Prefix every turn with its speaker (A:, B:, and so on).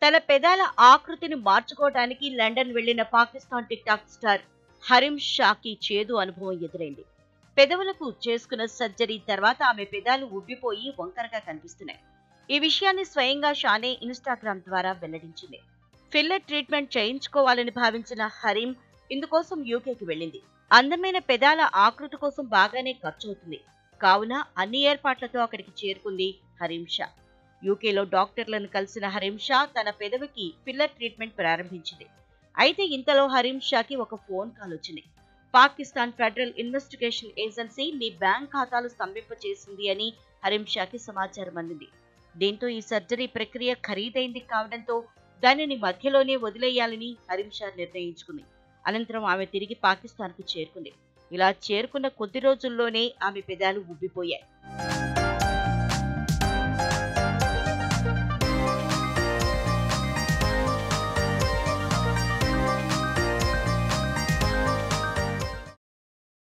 A: తన పెదాల ఆకృతిని మార్చుకోవడానికి లండన్ వెళ్లిన Pakistan TikTok star Harim షాకి చేదు అనుభవం ఎదురైంది పెదవులకు చేసుకున్న సర్జరీ తర్వాత ఆమె పెదాలు ఉబ్బిపోయి వంకరగా కనిపిస్తున్నాయి ఈ విషయాన్ని స్వయంగా షానే ఇన్స్టాగ్రామ్ ద్వారా వెల్లడించింది ఫిల్లర్ ట్రీట్మెంట్ చేయించుకోవాలని భావించిన హరీం ఇందుకోసం యూకేకి వెళ్ళింది అందమైన పెదాల ఆకృతి కోసం బాగానే ఖర్చు అవుతుంది కావున అన్ని ఏర్పాట్లతో అక్కడికి చేరుకుంది హరీం షా యూకేలో డాక్టర్లను కలిసిన హరీం షా తన పెదవికి ఫిల్లర్ ట్రీట్మెంట్ ప్రారంభించింది అయితే ఇంతలో హరీం షాకి ఒక ఫోన్ కాల్ వచ్చింది పాకిస్తాన్ ఫెడరల్ ఇన్వెస్టిగేషన్ ఏజెన్సీ నీ బ్యాంక్ ఖాతాలు స్తంభింపచేసింది అని హరీం షాకి సమాచారం అందింది దీంతో ఈ సర్జరీ ప్రక్రియ ఖరీదైంది కావడంతో దానిని మధ్యలోనే వదిలేయాలని హరీం షా నిర్ణయించుకుంది అనంతరం ఆమె తిరిగి పాకిస్తాన్కు చేరుకుంది ఇలా చేరుకున్న కొద్ది రోజుల్లోనే ఆమె పెదాలు ఉబ్బిపోయాయి